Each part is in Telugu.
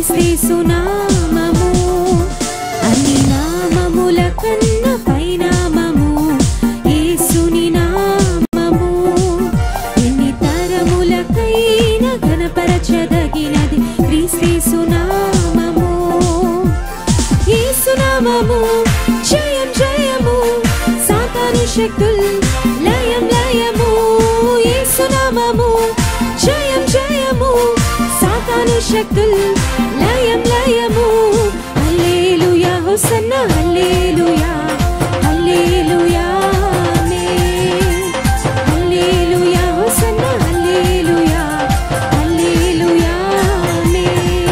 క్రీస్తేసు నామము అన్ని నామముల కన్న పైనామము యేసుని నామము ఎన్ని తరములకైన ఘనపరచదగినది క్రీస్తేసు నామము యేసునామము జయం జయము సాతాను శక్తుల్ లయం లయము యేసునామము జయం జయము సాతాను శక్తుల్ లయం లయము హల్లెలూయా హోసన్న హల్లెలూయా హల్లెలూయా ఆమేన్ హల్లెలూయా హోసన్న హల్లెలూయా హల్లెలూయా ఆమేన్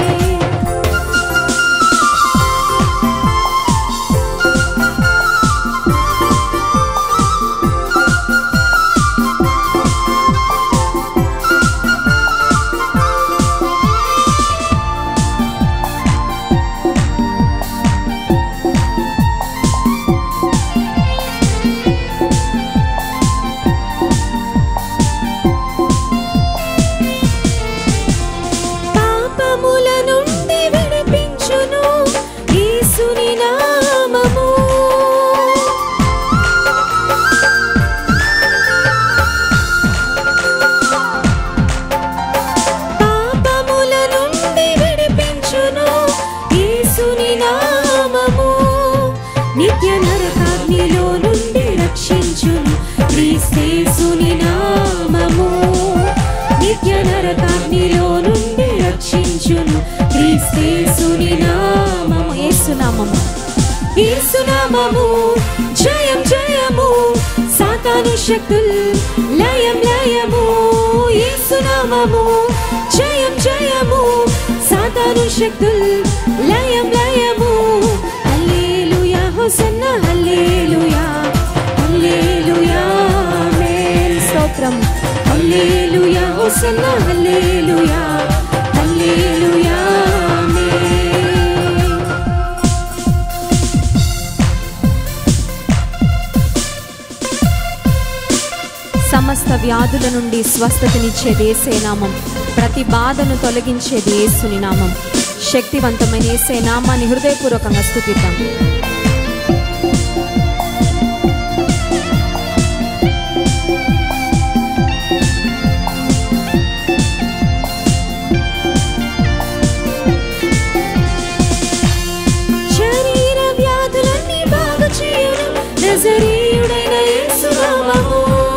పాపముల నుండి విడిపించును యేసుని నామము పాపముల నుండి విడిపించును యేసుని నామము నిత్య నరకాగ్నిలో నుండి రక్షించును క్రీస్తేసుని నామము నిత్య నరకాగ్నిలో నుండి రక్షించును క్రీస్తేసుని నామము యేసునామము యేసునామము జయం జయము సాతాను శక్తుల్ లయం లయము యేసునామము జయం జయము సాతాను శక్తుల్ లయం లయము హల్లెలూయా హోసన్న హల్లెలూయా హల్లెలూయా ఆమేన్ స్తోత్రం హల్లెలూయా హోసన్న హల్లెలూయా హల్లెలూయా ఆమేన్ సమస్త వ్యాధుల నుండి స్వస్థతనిచ్చేది ఏసే నామం ప్రతి బాధను తొలగించేది యేసుని నామం శక్తివంతమైన ఏసే నామాన్ని హృదయపూర్వకంగా స్థుతిద్దాం శరీర వ్యాధులన్నీ బాగు చేయును నజరీయుడైన యేసు నామము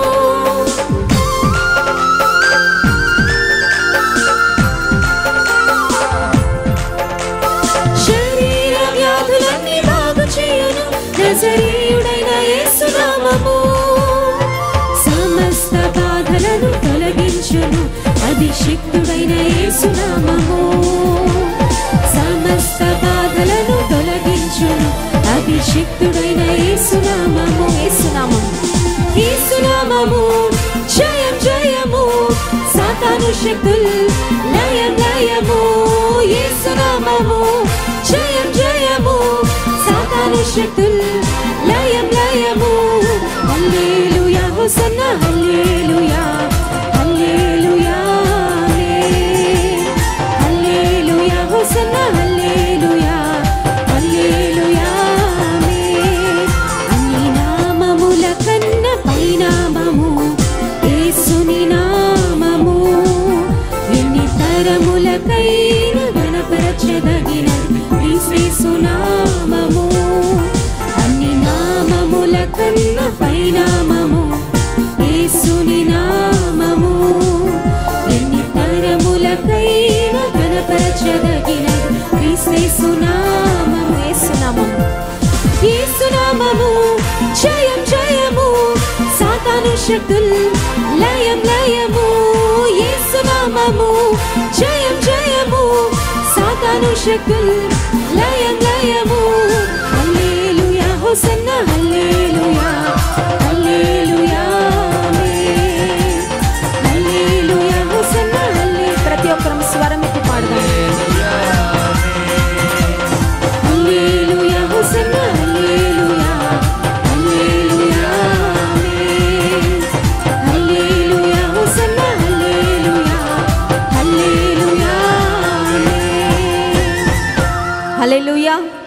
శరీర వ్యాధులన్నీ బాగు చేయును నజరీయుడైన యేసు నామము సమస్త బాధలను తొలగించును అభిషిక్తుడైన యేసు నామము సమస్త బాధలను తొలగించును అభిషిక్తుడైన యేసునామము యేసునామము యేసునామము జయం జయము సాతాను శక్తుల్ లయం లయము యేసునామము జయం జయము సాతాను శక్తుల్ లయం లయము హల్లెలూయా హోసన్న హల్లెలూయా హల్లెలూయా ఆమేన్ హల్లెలూయా హోసన్న హల్లెలూయా హల్లెలూయా ఆమేన్ అన్ని నామముల కన్న పైనామము యేసుని నామము ఎన్ని తరములకైన గణపరచదగినది క్రీస్తు నామము అన్ని నామముల కన్న పైనామము యేసుని నామము ఎన్ని తరములకైన గణపరచదగినది క్రీస్తు నామము యేసునామము యేసునామము జయం జయము సాతాను శక్తుల్ లయం లయము యేసునామము జయం జయము సాతాను శక్తుల్ లయం లయము హల్లెలూయా హోసన్న హల్లెలూయా హల్లెలూయా ఆమేన్ హల్లెలూయా హోసన్న హల్లె ప్రతి ఒక్కరం స్వరం ఎత్తి పాడదాం హల్లెలూయా హోసన్న హల్లెలూయా హల్లెలూయా ఆమేన్ హల్లెలూయా హోసన్న హల్లెలూయా హల్లెలూయా ఆమేన్ హల్లెలూయా